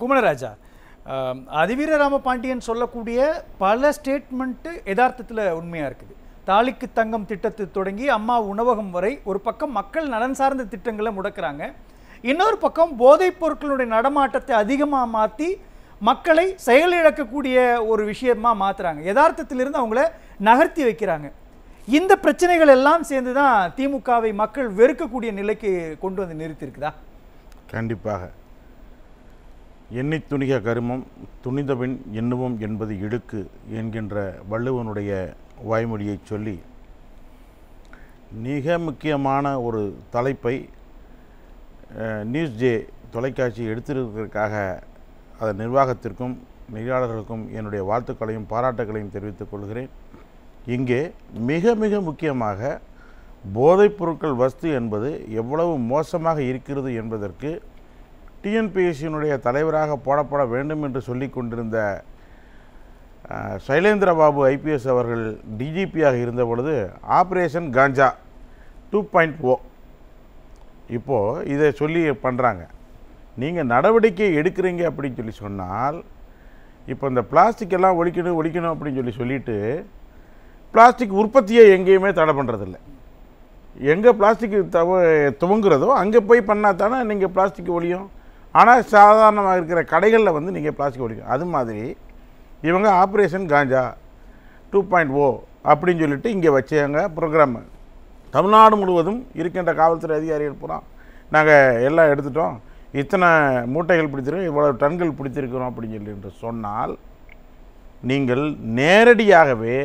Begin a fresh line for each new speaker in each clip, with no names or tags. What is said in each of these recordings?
குமரராஜா ஆம், அதிவீர ராம பாண்டியன் சொல்லக்கூடிய பல ஸ்டேட்மெண்ட்டு யதார்த்தத்தில் உண்மையாக இருக்குது தாலிக்கு தங்கம் திட்டத்தை தொடங்கி அம்மா உணவகம் வரை ஒரு பக்கம் மக்கள் நலன் சார்ந்த திட்டங்களை முடக்குறாங்க இன்னொரு பக்கம் போதைப் பொருட்களுடைய நடமாட்டத்தை அதிகமாக மாற்றி மக்களை செயலிழக்கக்கூடிய ஒரு விஷயமா மாத்துறாங்க யதார்த்தத்திலிருந்து அவங்கள நகர்த்தி வைக்கிறாங்க இந்த பிரச்சனைகள் எல்லாம் சேர்ந்து தான் திமுகவை மக்கள் வெறுக்கக்கூடிய நிலைக்கு கொண்டு வந்து நிறுத்தியிருக்குதா
கண்டிப்பாக எண்ணி துணிக கருமம் துணிந்தபின் எண்ணுவோம் என்பது இடுக்கு என்கின்ற வள்ளுவனுடைய வாய்மொழியை சொல்லி மிக முக்கியமான ஒரு தலைப்பை அஹ், நியூஸ் ஜே தொலைக்காட்சி எடுத்திருக்கிறதுக்காக அதன் நிர்வாகத்திற்கும் நெறியாளர்களுக்கும் என்னுடைய வாழ்த்துக்களையும் பாராட்டுகளையும் தெரிவித்துக் கொள்கிறேன் இங்கே மிக மிக முக்கியமாக போதைப் பொருட்கள் வஸ்து என்பது எவ்வளவு மோசமாக இருக்கிறது என்பதற்கு டிஎன்பிஎஸ்சியினுடைய தலைவராக போடப்பட வேண்டும் என்று சொல்லிக் கொண்டிருந்த அஹ், சைலேந்திரபாபு ஐபிஎஸ் அவர்கள் டிஜிபியாக இருந்த பொழுது operation Ganja two point O இப்போது இதை சொல்லி பண்ணுறாங்க நீங்கள் நடவடிக்கை எடுக்கிறீங்க அப்படின்னு சொல்லி சொன்னால் இப்போ இந்த பிளாஸ்டிக் எல்லாம் ஒழிக்கணும் ஒழிக்கணும் அப்படின்னு சொல்லி சொல்லிட்டு பிளாஸ்டிக் உற்பத்தியை எங்கேயுமே தடை பண்ணுறதில்ல எங்கே பிளாஸ்டிக் தவ துவங்குறதோ அங்கே போய் பண்ணால் தானே நீங்கள் பிளாஸ்டிக் ஒழியும் ஆனால் சாதாரணமாக இருக்கிற கடைகளில் வந்து நீங்கள் பிளாஸ்டிக் ஒழிக்கும் அது மாதிரி இவங்க operation Ganja two point O அப்படின்னு சொல்லிட்டு இங்கே வச்சாங்க ப்ரோக்ராம் தமிழ்நாடு முழுவதும் இருக்கின்ற காவல்துறை அதிகாரிகள் பூரா நாங்கள் எல்லாம் எடுத்துட்டோம் இத்தனை மூட்டைகள் பிடிச்சிருக்கோம் இவ்வளவு டன்கள் பிடிச்சிருக்கிறோம் அப்படின்னு சொல்லி என்று சொன்னால் நீங்கள் நேரடியாகவே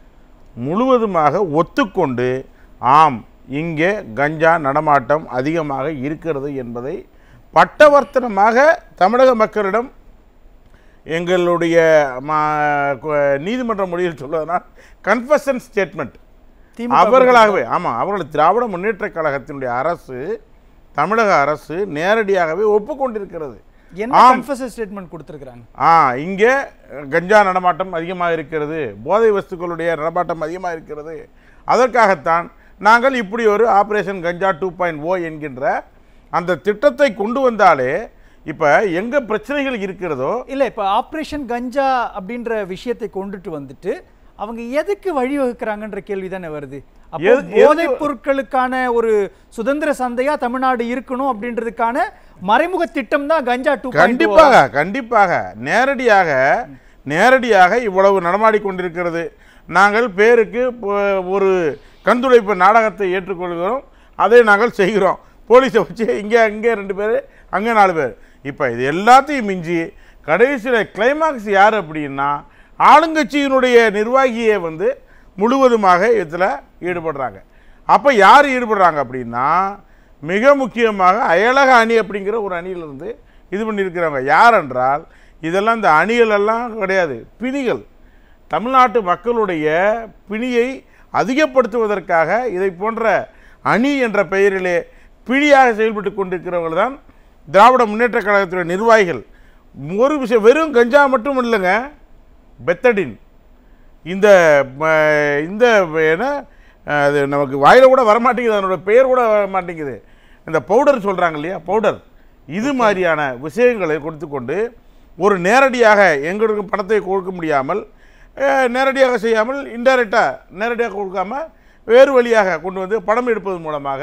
முழுவதுமாக ஒத்துக்கொண்டு ஆம் இங்கே கஞ்சா நடமாட்டம் அதிகமாக இருக்கிறது என்பதை பட்டவர்த்தனமாக தமிழக மக்களிடம் எங்களுடைய மா- கு- நீதிமன்ற மொழியில் சொல்வதனால் கன்ஃபஷன் ஸ்டேட்மெண்ட்
திமுக
அவர்களாகவே ஆமாம் அவர்கள் திராவிட முன்னேற்றக் கழகத்தினுடைய அரசு தமிழக அரசு நேரடியாகவே ஒப்புக்கொண்டிருக்கிறது
என்ன
ஆம்.
கன்ஃபஷன் ஸ்டேட்மெண்ட் கொடுத்துருக்காங்க
ஆ இங்கே கஞ்சா நடமாட்டம் அதிகமாக இருக்கிறது போதை வஸ்துக்களுடைய நடமாட்டம் அதிகமாக இருக்கிறது அதற்காகத்தான் நாங்கள் இப்படி ஒரு operation Ganja two point O என்கின்ற அந்த திட்டத்தை கொண்டு வந்தாலே இப்போ எங்கே பிரச்சனைகள் இருக்கிறதோ
இல்ல இப்ப ஆபரேஷன் கஞ்சா அப்படின்ற விஷயத்தை கொண்டுட்டு வந்துட்டு அவங்க எதுக்கு வழிவகுக்கிறாங்கன்ற கேள்வி தானே வருது அப்போ
எது- எது-
போதைப் பொருட்களுக்கான ஒரு சுதந்திர சந்தையா தமிழ்நாடு இருக்கணும் அப்படின்றதுக்கான மறைமுக திட்டம் தான் கஞ்சா டூ
கண்டிப்பாக கண்டிப்பாக நேரடியாக நேரடியாக இவ்வளவு நடமாடி கொண்டிருக்கிறது நாங்கள் பேருக்கு போ- ஒரு கண்துடைப்பு நாடகத்தை ஏற்றுக்கொள்கிறோம் அதை நாங்கள் செய்கிறோம் போலீஸை வச்சு இங்கே இங்கே ரெண்டு பேர் அங்கே நாலு பேர் இப்போ இது எல்லாத்தையும் மிஞ்சி கடைசியில் கிளைமாக்ஸ் யார் அப்படின்னா ஆளுங்கட்சியினுடைய நிர்வாகியை வந்து முழுவதுமாக இதில் ஈடுபடுறாங்க அப்போ யார் ஈடுபடுறாங்க அப்படின்னா மிக முக்கியமாக அயலக அணி அப்படிங்கிற ஒரு அணியிலிருந்து இது பண்ணியிருக்கிறவங்க யார் என்றால் இதெல்லாம் இந்த அணிகள் எல்லாம் கிடையாது பிணிகள் தமிழ்நாட்டு மக்களுடைய பிணியை அதிகப்படுத்துவதற்காக இதை போன்ற அணி என்ற பெயரிலே பிணியாக செயல்பட்டு கொண்டிருக்கிறவர்கள் தான் திராவிட முன்னேற்றக் கழகத்துடைய நிர்வாகிகள் ஒரு விஷயம் வெறும் கஞ்சா மட்டும் இல்லைங்க பெத்தடின் இந்த ம, இந்த என்ன அது நமக்கு வாயில் கூட வரமாட்டேங்குது அதனோட பெயர் கூட வர மாட்டேங்குது இந்த பவுடர் சொல்கிறாங்க இல்லையா பவுடர் இது மாதிரியான விஷயங்களை கொடுத்து கொண்டு ஒரு நேரடியாக எங்களுக்கு பணத்தை கொடுக்க முடியாமல் அஹ், நேரடியாக செய்யாமல் இன்டைரக்டாக நேரடியாக கொடுக்காம வேறு வழியாக கொண்டு வந்து படம் எடுப்பதன் மூலமாக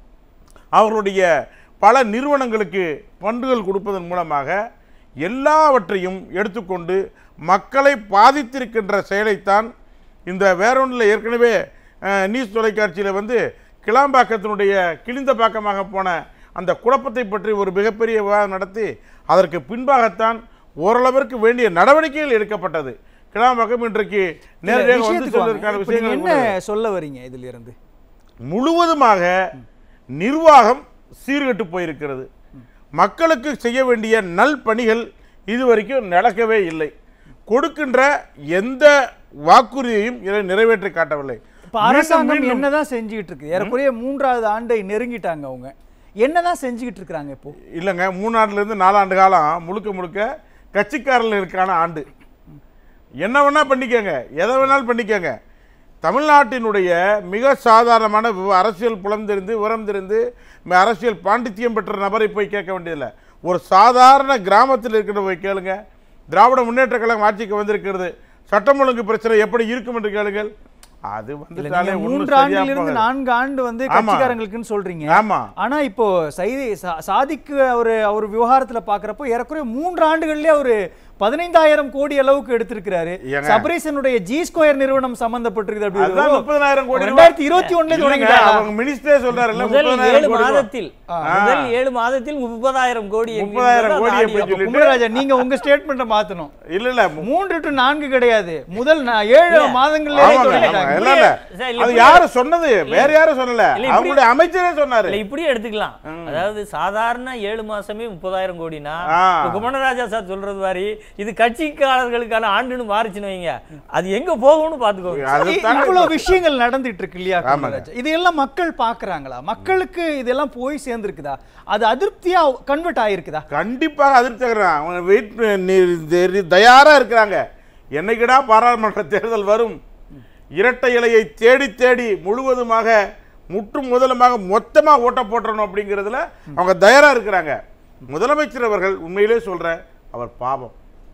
அவர்களுடைய பல நிறுவனங்களுக்கு பண்டுகள் கொடுப்பதன் மூலமாக எல்லாவற்றையும் எடுத்துக்கொண்டு மக்களை பாதித்திருக்கின்ற செயலைத்தான் இந்த வேறொன்றில் ஏற்கனவே அஹ், நியூஸ் தொலைக்காட்சியில் வந்து கிளாம்பாக்கத்தினுடைய கிழிந்த பாக்கமாக போன அந்த குழப்பத்தை பற்றி ஒரு மிகப்பெரிய விவாதம் நடத்தி அதற்கு பின்பாகத்தான் ஓரளவிற்கு வேண்டிய நடவடிக்கைகள் எடுக்கப்பட்டது கிளாம்பாக்கம் இன்றைக்கு நேரடியாக வந்து
விஷயத்துக்கு வாங்க.
சொல்வதற்கான
இப்ப நீங்க
விஷயங்கள்
என்ன சொல்ல வரீங்க இதுல இருந்து
முழுவதுமாக நிர்வாகம் சீர்கெட்டு போயிருக்கிறது மக்களுக்கு செய்ய வேண்டிய நல் பணிகள் இதுவரைக்கும் நடக்கவே இல்லை கொடுக்கின்ற எந்த வாக்குறுதியையும் இதை நிறைவேற்றி காட்டவில்லை
இப்ப
மீண்டும்
அரசாங்கம்
மீண்டும்
என்னதான் செஞ்சுக்கிட்டு இருக்கு ஏறக்குறைய மூன்றாவது ஆண்டை நெருங்கிட்டாங்க அவங்க என்னதான் செஞ்சுக்கிட்டு இருக்காங்க இப்போ
இல்லைங்க மூணாண்டுலேருந்து நாலாண்டு காலம் முழுக்க முழுக்க கட்சிக்காரர்களுக்கான ஆண்டு என்ன வேணா பண்ணிக்கோங்க எதை வேணாலும் பண்ணிக்கோங்க தமிழ்நாட்டினுடைய மிக சாதாரணமான விவ- அரசியல் புலம் தெரிந்து விவரம் தெரிந்து ம- அரசியல் பாண்டித்தியம் பெற்ற நபரை போய் கேட்க வேண்டியதில்லை ஒரு சாதாரண கிராமத்தில் இருக்கிற போய் கேளுங்க திராவிட முன்னேற்ற கழகம் ஆட்சிக்கு வந்திருக்கிறது சட்டம் ஒழுங்கு பிரச்சனை எப்படி இருக்கும் என்று கேளுங்கள் அது
இல்ல,
வந்துட்டாலே
நீங்க
ஒண்ணும்
மூன்று
சரியா
ஆண்டுல இருந்து
போகாது.
நான்கு ஆண்டு வந்து
ஆமா.
கட்சிக்காரங்களுக்குன்னு சொல்றீங்க
ஆமா
ஆனா இப்போ சைதி சா- சாதிக்கு அவர் அவர் விவகாரத்துல பாக்குறப்போ ஏறக்குறைய மூன்று ஆண்டுகள்லயே அவரு பதினைந்தாயிரம் கோடி அளவுக்கு எடுத்திருக்கிறாரு
ஏங்க.
சபரீசனுடைய ஜி ஸ்கொயர் நிறுவனம் சம்பந்தப்பட்டிருக்குது அப்படி
அதுதான்
ஒரு-
முப்பதாயிரம் கோடி ரூபாய்.
ரெண்டாயிரத்தி இருபத்தி ஒண்ணுல
இல்லைங்க,
தொடங்கிட்டாரா?
அவங்க மினிஸ்டரே சொல்றாருல்ல
முதல்
முப்பதாயிரம்
ஏழு
கோடி ரூபாய்.
மாதத்தில் முதல் ஏழு மாதத்தில் முப்பதாயிரம் கோடி
முப்பதாயிரம்
என்கின்றது
கோடி
அந்த
எப்படி
ஆடியோ.
சொல்லிட்டு
குமரராஜா நீங்க உங்க ஸ்டேட்மெண்ட்டை மாத்தணும்
இல்ல இல்ல மு-
மூன்று டு நான்கு கிடையாது முதல் நா- ஏழு
இல்ல.
மாதங்களே
ஆமாங்க, ஆமாங்க.
தொடங்கிட்டாங்க.
இல்ல, இல்ல.
சார், இல்ல,
அது
இப்படி-
யாரு சொன்னது வேற யாரும் சொல்லல
இல்ல, இப்படி-
அவங்களுடைய அமைச்சரே சொன்னாரு
இல்ல இப்படியே எடுத்துக்கலாம் அதாவது சாதாரண ஏழு மாசமே முப்பதாயிரம் கோடினா
ஆ.
இப்ப குமணராஜா சார் சொல்றது மாதிரி இது கட்சிக்காரர்களுக்கான ஆண்டுன்னு மாறிச்சுன்னு வைங்க அது எங்க போகும்னு பாத்துக்கோங்க
அதுதாங்க
இவ்வளவு விஷயங்கள் நடந்துட்டு இருக்கு இல்லையா
ஆமாங்க.
குமரராஜா? இதையெல்லாம் மக்கள் பாக்குறாங்களா மக்களுக்கு இதெல்லாம் போய் சேர்ந்திருக்குதா அது அதிருப்தியா கன்வெர்ட் ஆயிருக்குதா
கண்டிப்பாக அதிர்ச்சி ஆகுறான் அவங்க வெயிட் நீ- தயாரா இருக்கிறாங்க என்னைக்குடா பாராளுமன்ற தேர்தல் வரும் இரட்டை இலையை தேடி தேடி முழுவதுமாக முற்றும் முதலுமாக மொத்தமா ஓட்ட போட்டுறணும் அப்படிங்கிறதுல அவங்க தயாரா இருக்கிறாங்க முதலமைச்சர் அவர்கள் உண்மையிலே சொல்றேன் அவர் பாவம்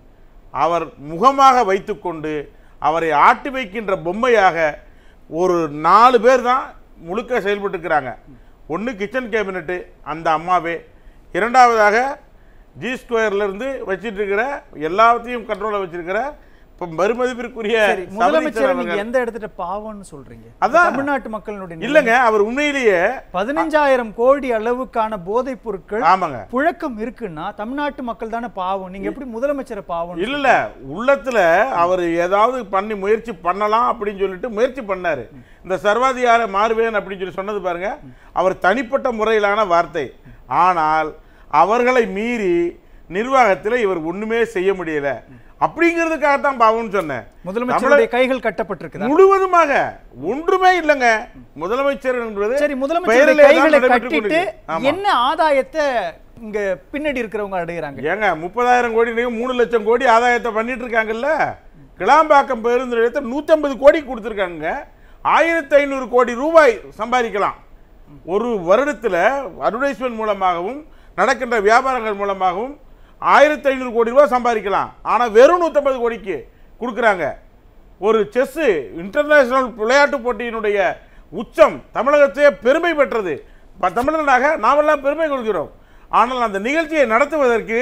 அவர் முகமாக வைத்துக்கொண்டு அவரை ஆட்டி வைக்கின்ற பொம்மையாக ஒரு நாலு பேர் தான் முழுக்க செயல்பட்டு இருக்கிறாங்க ஒன்று கிச்சன் கேபினெட்டு அந்த அம்மாவே இரண்டாவதாக ஜி ஸ்கொயர்லேருந்து வச்சிட்டு இருக்கிற எல்லாத்தையும் கண்ட்ரோலில் வச்சிருக்கிற இப்போ மறுமதிப்பிற்குரிய
சரி
சபரீசன்
முதலமைச்சர் நீங்க
அவர்கள்.
எந்த இடத்துல பாவம்னு சொல்றீங்க
அதான்.
தமிழ்நாட்டு மக்களுடைய நிலைமை.
இல்லைங்க அவர் உண்மையிலேயே
பதினஞ்சாயிரம் கோடி அளவுக்கான போதைப் பொருட்கள்
ஆமாங்க
புழக்கம் இருக்குன்னா தமிழ்நாட்டு மக்கள் தானே பாவம் நீங்க எப்படி முதலமைச்சரை பாவம்
இல்ல இல்ல உள்ளத்துல அவர் ஏதாவது பண்ணி முயற்சி பண்ணலாம் அப்படின்னு சொல்லிட்டு முயற்சி பண்ணாரு இந்த சர்வாதிகார மாறுவேன் அப்படின்னு சொல்லி சொன்னது பாருங்க அவர் தனிப்பட்ட முறையிலான வார்த்தை ஆனால் அவர்களை மீறி நிர்வாகத்தில் இவர் ஒண்ணுமே செய்ய முடியல அப்படிங்கிறதுக்காகத்தான் பாவம்னு சொன்னேன்
முதலமைச்சருடைய கைகள் கட்டப்பட்டிருக்குதா
முழுவதுமாக ஒன்றுமே இல்லைங்க முதலமைச்சர் என்பது
சரி முதலமைச்சருடைய
பெயரிலே தான்
கைகளை
நடைபெற்றுக்
கட்டிட்டு
கொண்டிருக்கு. ஆமா.
என்ன ஆதாயத்தை இங்க பின்னாடி இருக்கிறவங்க அடைகிறாங்க
ஏங்க முப்பதாயிரம் கோடி நீங்க மூணு லட்சம் கோடி ஆதாயத்தை பண்ணிட்டு இருக்காங்கல்ல கிளாம்பாக்கம் பேருந்து நிலையத்தை நூற்றம்பது கோடி கொடுத்துருக்காங்க ஆயிரத்தி ஐநூறு கோடி ரூபாய் சம்பாதிக்கலாம் ஒரு வருடத்தில் அட்வர்டைஸ்மெண்ட் மூலமாகவும் நடக்கின்ற வியாபாரங்கள் மூலமாகவும் ஆயிரத்தி ஐநூறு கோடி ரூபாய் சம்பாதிக்கலாம் ஆனால் வெறும் நூற்றம்பது கோடிக்கு கொடுக்குறாங்க ஒரு செஸ்ஸு இன்டர்நேஷனல் விளையாட்டு போட்டியினுடைய உச்சம் தமிழகத்தையே பெருமை பெற்றது ப- தமிழனாக நாமெல்லாம் பெருமை கொள்கிறோம் ஆனால் அந்த நிகழ்ச்சியை நடத்துவதற்கு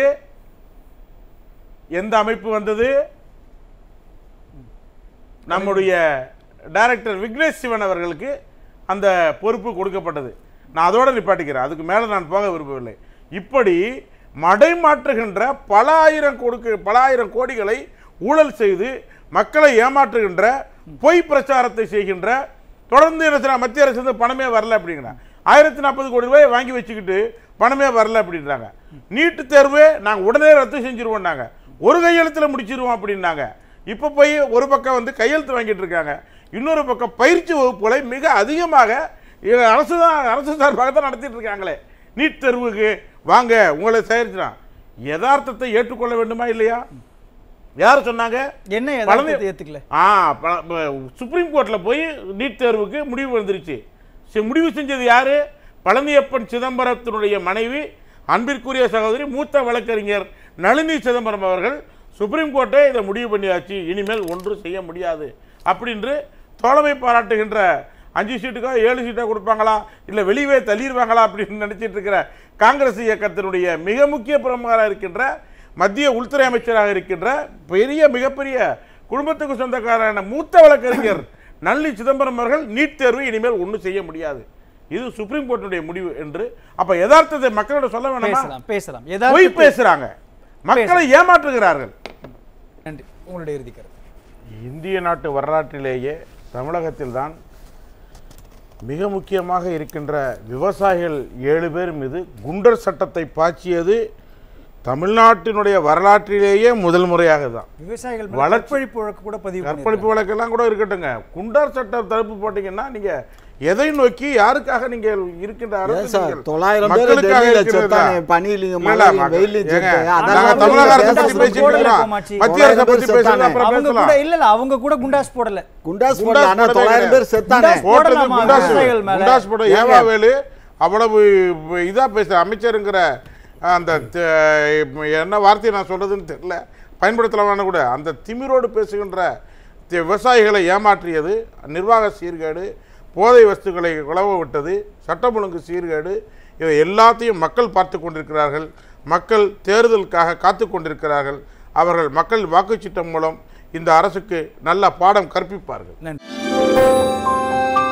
எந்த அமைப்பு வந்தது நம்முடைய டைரக்டர் விக்னேஷ் சிவன் அவர்களுக்கு அந்த பொறுப்பு கொடுக்கப்பட்டது நான் அதோட நிப்பாட்டிக்கிறேன் அதுக்கு மேலே நான் போக விரும்பவில்லை இப்படி மடைமாற்றுகின்ற பல ஆயிரம் கொடுக்க பல ஆயிரம் கோடிகளை ஊழல் செய்து மக்களை ஏமாற்றுகின்ற பொய் பிரச்சாரத்தை செய்கின்ற தொடர்ந்து என்ன செய்யறாங்க, மத்திய அரசு வந்து பணமே வரல அப்படிங்கிறாங்க ஆயிரத்தி நாற்பது கோடி ரூபாய் வாங்கி வச்சுக்கிட்டு பணமே வரல அப்படின்றாங்க நீட்டு தேர்வு நாங்கள் உடனே ரத்து செஞ்சிருவோம்னாங்க ஒரு கையெழுத்தில் முடிச்சிருவோம் அப்படின்னாங்க இப்போ போய் ஒரு பக்கம் வந்து கையெழுத்து வாங்கிட்டு இருக்காங்க இன்னொரு பக்கம் பயிற்சி வகுப்புகளை மிக அதிகமாக இது அரசு தான் அரசு சார்பாக தான் நடத்திட்டு இருக்காங்களே நீட் தேர்வுக்கு வாங்க உங்களை சேரிச்சிடான் யதார்த்தத்தை ஏற்றுக்கொள்ள வேண்டுமா இல்லையா யார் சொன்னாங்க
என்ன
பழனி-
யதார்த்தத்தை ஏத்துக்கல
ஆ ப- ப- சுப்ரீம் கோர்ட்டில் போய் நீட் தேர்வுக்கு முடிவு வந்துருச்சு சரி, முடிவு செஞ்சது யாரு பழனியப்பன் சிதம்பரத்தினுடைய மனைவி அன்பிற்குரிய சகோதரி மூத்த வழக்கறிஞர் நளினி சிதம்பரம் அவர்கள் சுப்ரீம் கோர்ட்டே இதை முடிவு பண்ணியாச்சு இனிமேல் ஒன்றும் செய்ய முடியாது அப்படின்று தோழமை பாராட்டுகின்ற அஞ்சு சீட்டுக்கோ ஏழு சீட்டோ கொடுப்பாங்களா இல்லை வெளியவே தள்ளிடுவாங்களா அப்படின்னு நினைச்சிட்டு இருக்கிற காங்கிரஸ் இயக்கத்தினுடைய மிக முக்கிய பிரமுகராக இருக்கின்ற மத்திய உள்துறை அமைச்சராக இருக்கின்ற பெரிய மிகப்பெரிய குடும்பத்துக்கு சொந்தக்காரரான மூத்த வழக்கறிஞர் நளினி சிதம்பரம் அவர்கள் நீட் தேர்வு இனிமேல் ஒன்றும் செய்ய முடியாது இது சுப்ரீம் கோர்ட்டுடைய முடிவு என்று அப்ப யதார்த்தத்தை மக்களோட சொல்ல வேண்டாமா
பேசலாம் பேசலாம்
பொய்
யதார்த்தத்தை
பேசுறாங்க மக்களை ஏமாற்றுகிறார்கள்
நன்றி உங்களுடைய இறுதி கருத்து
இந்திய நாட்டு வரலாற்றிலேயே தமிழகத்தில்தான் மிக முக்கியமாக இருக்கின்ற விவசாயிகள் ஏழு பேர் மீது குண்டர் சட்டத்தை பாய்ச்சியது தமிழ்நாட்டினுடைய வரலாற்றிலேயே முதல் முறையாக தான்
விவசாயிகள் மேல
வளர்ச்சி-
கற்பழிப்பு வழக்கு கூட பதிவு
கற்பழிப்பு வழக்கெல்லாம் கூட இருக்கட்டுங்க குண்டர் சட்டம் தடுப்பு போட்டீங்கன்னா நீங்க எதை நோக்கி யாருக்காக நீங்க இருக்கின்ற அரசு
ஏன் சார்,
நீங்கள்
தொள்ளாயிரம் பேர்
மக்களுக்காக
டெல்லியில
இருக்கிறதா?
செத்தானே, பனியிலையும்,
இல்ல, இல்ல,
மழையிலும்,
மக்கள்.
வெயிலையும்
ஏங்க,
செத்தாங்க.
நாங்க
அதெல்லாம்
தமிழக
நீங்க
அரசை பத்தி
பேச
பேசிட்டு
போடல,
இருக்கிறோம்.
கோமாச்சி.
மத்திய அரசை
தொள்ளாயிரம்
பத்தி
பேர்
பேசுறது
செத்தானே.
அப்புறம்
அவங்க கூட
பேசலாம்
இல்ல இல்ல அவங்க கூட குண்டாஸ் போடல
குண்டாஸ்
குண்டாஸ்
போடல, ஆனா
போடவே
தொள்ளாயிரம் பேர் செத்தானே
குண்டாஸ்
போட்டது
போடலாமா
குண்டாஸ்
விவசாயிகள் மேல?
குண்டாஸ் போட ஏவா வேலு அவ்வளவு இதா பேச அமைச்சருங்கிற அந்த த- இப்ப என்ன வார்த்தையை நான் சொல்றதுன்னு தெரியல பயன்படுத்தலாமான்னு கூட அந்த திமிரோடு பேசுகின்ற தி- விவசாயிகளை ஏமாற்றியது நிர்வாக சீர்கேடு போதை வஸ்துக்களை உழவ விட்டது சட்டம் ஒழுங்கு சீர்கேடு இவை எல்லாத்தையும் மக்கள் பார்த்து கொண்டிருக்கிறார்கள் மக்கள் தேர்தலுக்காக காத்து கொண்டிருக்கிறார்கள் அவர்கள் மக்கள் வாக்குச்சீட்டம் மூலம் இந்த அரசுக்கு நல்ல பாடம் கற்பிப்பார்கள்
நன்றி